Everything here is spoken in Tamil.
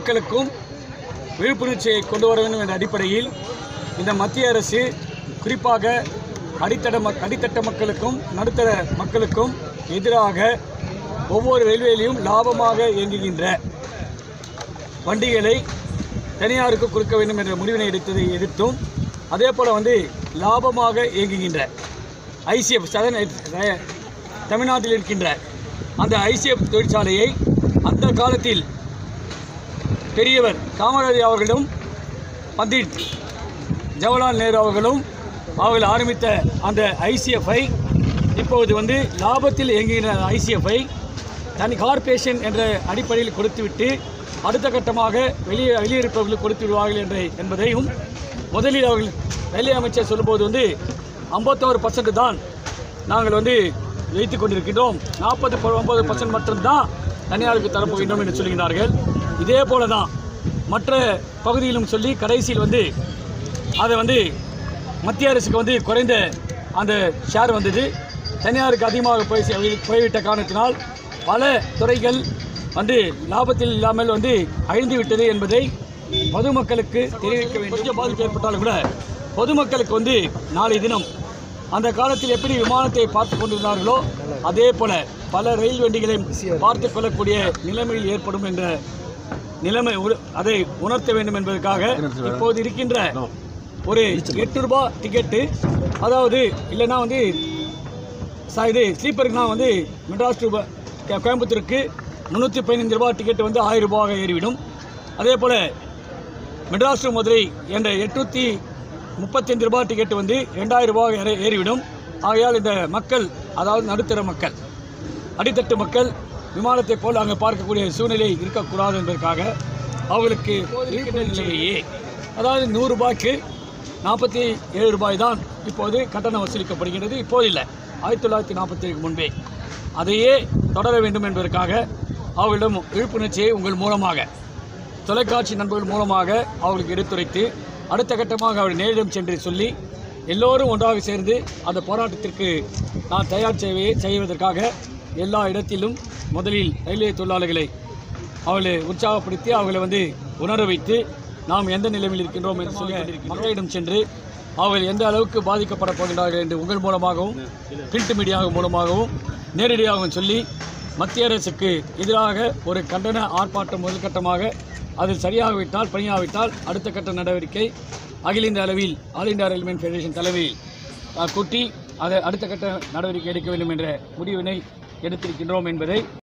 பொதுமக்களுக்கும் விழிப்புணர்ச்சியை கொண்டு வர வேண்டும் என்ற அடிப்படையில் இந்த மத்திய அரசு குறிப்பாக அடித்தட மக் அடித்தட்ட மக்களுக்கும் நடுத்தர மக்களுக்கும் எதிராக ஒவ்வொரு ரயில்வேலையும் லாபமாக இயங்குகின்ற வண்டிகளை தனியாருக்கு கொடுக்க வேண்டும் என்ற முடிவினை எடுத்ததை எதிர்த்தும் அதே போல் வந்து லாபமாக இயங்குகின்ற ஐசிஎஃப் சதன் தமிழ்நாட்டில் இருக்கின்ற அந்த ஐசிஎஃப் தொழிற்சாலையை அந்த காலத்தில் பெரியவர் காமராஜர் அவர்களும் பண்டிட் ஜவஹர்லால் நேரு அவர்களும் அவர்கள் ஆரம்பித்த அந்த ஐசிஎஃப்ஐ இப்போது வந்து லாபத்தில் இயங்குகிற ஐசிஎஃப்ஐ தனி கார்ப்பரேஷன் என்ற அடிப்படையில் கொடுத்துவிட்டு அடுத்த கட்டமாக வெளியே வெளியிருப்பவர்களுக்கு கொடுத்து விடுவார்கள் என்ற என்பதையும் முதலில் அவர்கள் ரயில்வே அமைச்சர் சொல்லும்போது வந்து ஐம்பத்தோரு பர்சன்ட் தான் நாங்கள் வந்து வைத்துக் கொண்டிருக்கின்றோம் நாற்பது ஒன்பது பர்சன்ட் மட்டும்தான் தனியாருக்கு தரப்போகின்றோம் என்று சொல்கிறார்கள் இதே போல தான் மற்ற பகுதியிலும் சொல்லி கடைசியில் வந்து அதை வந்து மத்திய அரசுக்கு வந்து குறைந்த அந்த ஷேர் வந்தது தனியாருக்கு அதிகமாக போய் சே- போய்விட்ட காரணத்தினால் பல துறைகள் வந்து லாபத்தில் இல்லாமல் வந்து அழிந்து விட்டது என்பதை பொதுமக்களுக்கு தெரிவிக்க வேண்டும் கொஞ்சம் பாதிப்பு ஏற்பட்டாலும் கூட பொதுமக்களுக்கு வந்து நாளை தினம் அந்த காலத்தில் எப்படி விமானத்தை பார்த்து கொண்டிருந்தார்களோ அதே போல பல ரயில் வண்டிகளை பார்த்து கொள்ளக்கூடிய நிலைமையில் ஏற்படும் என்ற நிலைமை உரு- அதை உணர்த்த வேண்டும் என்பதற்காக இப்போது இருக்கின்ற ஒரு எட்டு ரூபாய் டிக்கெட்டு அதாவது இல்லைன்னா வந்து சா- இது ஸ்லீப்பருக்குனா வந்து மெட்ராஸ் டு ப- கோ- கோயம்புத்தூருக்கு முந்நூற்றி பதினைந்து ரூபாய் டிக்கெட் வந்து ஆயிரம் ரூபாயாக ஏறிவிடும் அதே போல் மெட்ராஸ் டு மதுரை என்ற எட்நூற்றி முப்பத்தஞ்சு ரூபாய் டிக்கெட் வந்து ரெண்டாயிரம் ரூபாய் ஏறி- ஏறிவிடும் ஆகையால் இந்த மக்கள் அதாவது நடுத்தர மக்கள் அடித்தட்டு மக்கள் விமானத்தை போல் அங்கே பார்க்கக்கூடிய சூழ்நிலை இருக்கக்கூடாது என்பதற்காக அவர்களுக்கு இருக்கின்ற நிலையிலேயே அதாவது நூறு ரூபாய்க்கு நாற்பத்தி ஏழு ரூபாய் தான் இப்போது கட்டணம் வசூலிக்கப்படுகிறது இப்போது இல்லை ஆயிரத்தி தொள்ளாயிரத்தி நாற்பத்தி ஏழுக்கு முன்பே அதையே தொடர வேண்டும் என்பதற்காக அவர்களிடம் விழிப்புணர்ச்சியை உங்கள் மூலமாக தொலைக்காட்சி நண்பர்கள் மூலமாக அவர்களுக்கு எடுத்துரைத்து அடுத்த கட்டமாக அவர் நேரிடம் சென்று சொல்லி எல்லோரும் ஒன்றாக சேர்ந்து அந்த போராட்டத்திற்கு நான் தயார் செய்வே செய்வதற்காக எல்லா இடத்திலும் முதலில் ரயில்வே தொழிலாளர்களை அவர்களை உற்சாகப்படுத்தி அவர்களை வந்து உணர வைத்து நாம் எந்த நிலைமையில் இருக்கின்றோம் என்று சொல்லி மக்களிடம் சென்று அவர்கள் எந்த அளவுக்கு பாதிக்கப்பட போகின்றார்கள் என்று உங்கள் மூலமாகவும் பிரிண்ட் மீடியா மூலமாகவும் நேரடியாகவும் சொல்லி மத்திய அரசுக்கு எதிராக ஒரு கண்டன ஆர்ப்பாட்டம் முதல் கட்டமாக அதில் சரியாகவிட்டால் பணியாவிட்டால் அடுத்த கட்ட நடவடிக்கை அகில இந்திய அளவில் ஆல் இந்தியா ரயில்வே ஃபெடரேஷன் தலைமையில் அஹ், கூட்டி அதை அடுத்த கட்ட நடவடிக்கை எடுக்க வேண்டும் என்ற முடிவினை எடுத்திருக்கின்றோம் என்பதை